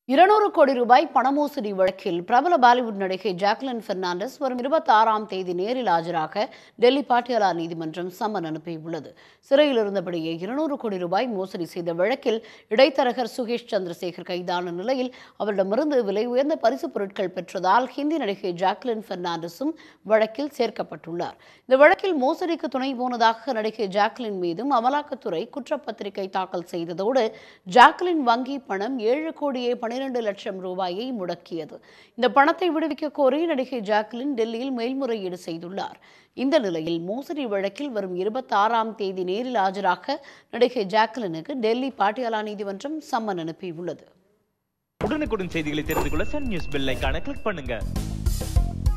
இருநூறு கோடி ரூபாய் பணமோசடி வழக்கில் பிரபல பாலிவுட் நடிகை ஜாக்லின் பெர்னாண்டஸ் வரும் இருபத்தி ஆறாம் தேதி நேரில் ஆஜராக டெல்லி பாட்டியாலா நீதிமன்றம் சம்மன் அனுப்பியுள்ளது சிறையில் இருந்தபடியே இருநூறு கோடி ரூபாய் மோசடி செய்த வழக்கில் இடைத்தரகர் சுகேஷ் சந்திரசேகர் கைதான நிலையில் அவரிடமிருந்து விலை உயர்ந்த பரிசுப் பொருட்கள் பெற்றதால் ஹிந்தி நடிகை ஜாக்லின் பெர்னாண்டஸும் வழக்கில் சேர்க்கப்பட்டுள்ளார் இந்த வழக்கில் மோசடிக்கு துணை போனதாக நடிகை ஜாக்லின் மீதும் அமலாக்கத்துறை குற்றப்பத்திரிகை தாக்கல் செய்ததோடு ஜாக்லின் வங்கி பணம் ஏழு கோடியே பனிரெண்டு லட்சம் ரூபாயை முடக்கியது இந்த பணத்தை விடுவிக்க கோரி நடிகை ஜாக்லின் டெல்லியில் மேல்முறையீடு செய்துள்ளார் இந்த நிலையில் மோசடி வழக்கில் வரும் இருபத்தி ஆறாம் தேதி நேரில் ஆஜராக நடிகை ஜாக்லினுக்கு டெல்லி பாட்டியாலா நீதிமன்றம் சம்மன் அனுப்பியுள்ளது உடனுக்குடன் செய்திகளை தெரிந்து கொள்ள சன் நியூஸ் பெல் ஐகானை கிளிக் பண்ணுங்க